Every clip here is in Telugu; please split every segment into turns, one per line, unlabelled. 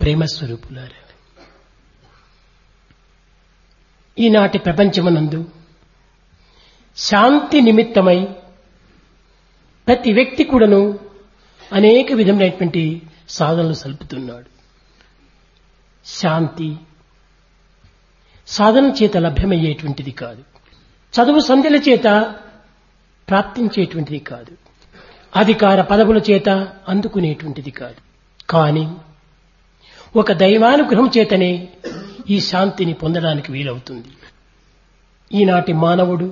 ప్రేమ స్వరూపులారా ఈనాటి ప్రపంచమునందు శాంతి నిమిత్తమై ప్రతి వ్యక్తి కూడాను అనేక విధమైనటువంటి సాధనలు సలుపుతున్నాడు శాంతి సాధన చేత లభ్యమయ్యేటువంటిది కాదు చదువు సంధ్యల చేత ప్రాప్తించేటువంటిది కాదు అధికార పదవుల చేత అందుకునేటువంటిది కాదు కానీ ఒక దైవానుగ్రహం చేతనే ఈ శాంతిని పొందడానికి వీలవుతుంది ఈనాటి మానవుడు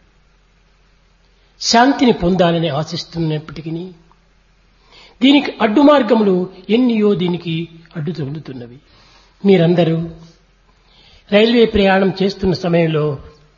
శాంతిని పొందాలని ఆశిస్తున్నప్పటికీ దీనికి అడ్డు మార్గములు ఎన్నియో దీనికి అడ్డు తగులుతున్నవి మీరందరూ రైల్వే ప్రయాణం చేస్తున్న సమయంలో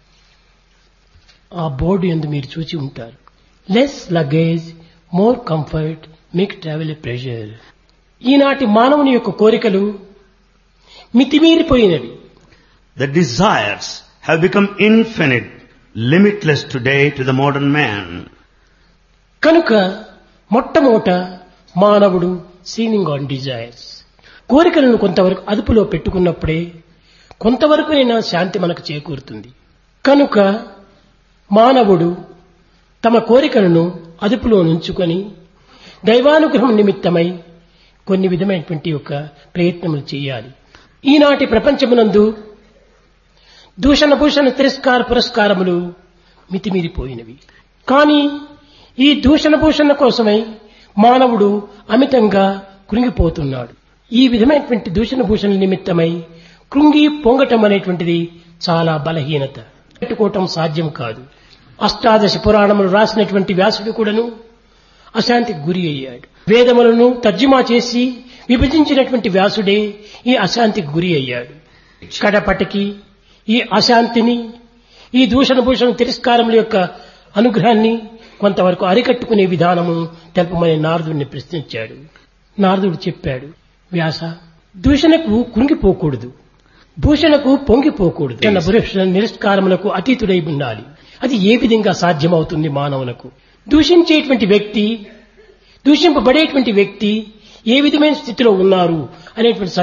ఆ బోర్డు ఎందు మీరు చూచి ఉంటారు less luggage more comfort make travel a pleasure ఈనాటి మానవుని యొక్క కోరికలు మితిమీరిపోయినవి
The desires have become infinite, limitless today to the modern man.
కనుక మొట్టమొదట మానవుడు సీనింగ్ ఆన్ డిజైర్స్ కోరికలను కొంతవరకు అదుపులో పెట్టుకున్నప్పుడే కొంతవరకునైనా శాంతి మనకు చేకూరుతుంది కనుక మానవుడు తమ కోరికలను అదుపులో నుంచుకొని దైవానుగ్రహం నిమిత్తమై కొన్ని విధమైనటువంటి యొక్క ప్రయత్నములు చేయాలి ఈనాటి ప్రపంచమునందు దూషణ భూషణ తిరస్కార పురస్కారములు మితిమీరిపోయినవి కానీ ఈ దూషణ భూషణ కోసమై మానవుడు అమితంగా కృంగిపోతున్నాడు ఈ విధమైనటువంటి దూషణ భూషణ నిమిత్తమై కృంగి పొంగటం అనేటువంటిది చాలా బలహీనత పెట్టుకోవటం సాధ్యం కాదు అష్టాదశ పురాణములు రాసినటువంటి వ్యాసుడు కూడాను అశాంతికి గురి అయ్యాడు వేదములను తర్జుమా చేసి విభజించినటువంటి వ్యాసుడే ఈ అశాంతికి గురి అయ్యాడు కడపటికి ఈ అశాంతిని ఈ దూషణ భూషణ తిరస్కారముల యొక్క అనుగ్రహాన్ని కొంతవరకు అరికట్టుకునే విధానము తెలుపమని నారదుడిని ప్రశ్నించాడు నారదుడు చెప్పాడు వ్యాస దూషణకు కృంగిపోకూడదు భూషణకు పొంగిపోకూడదు తన భూషణ నిరస్కారములకు అతీతుడై ఉండాలి అది ఏ విధంగా సాధ్యమవుతుంది మానవులకు దూషించేటువంటి వ్యక్తి దూషింపబడేటువంటి వ్యక్తి ఏ విధమైన స్థితిలో ఉన్నారు అనేటువంటి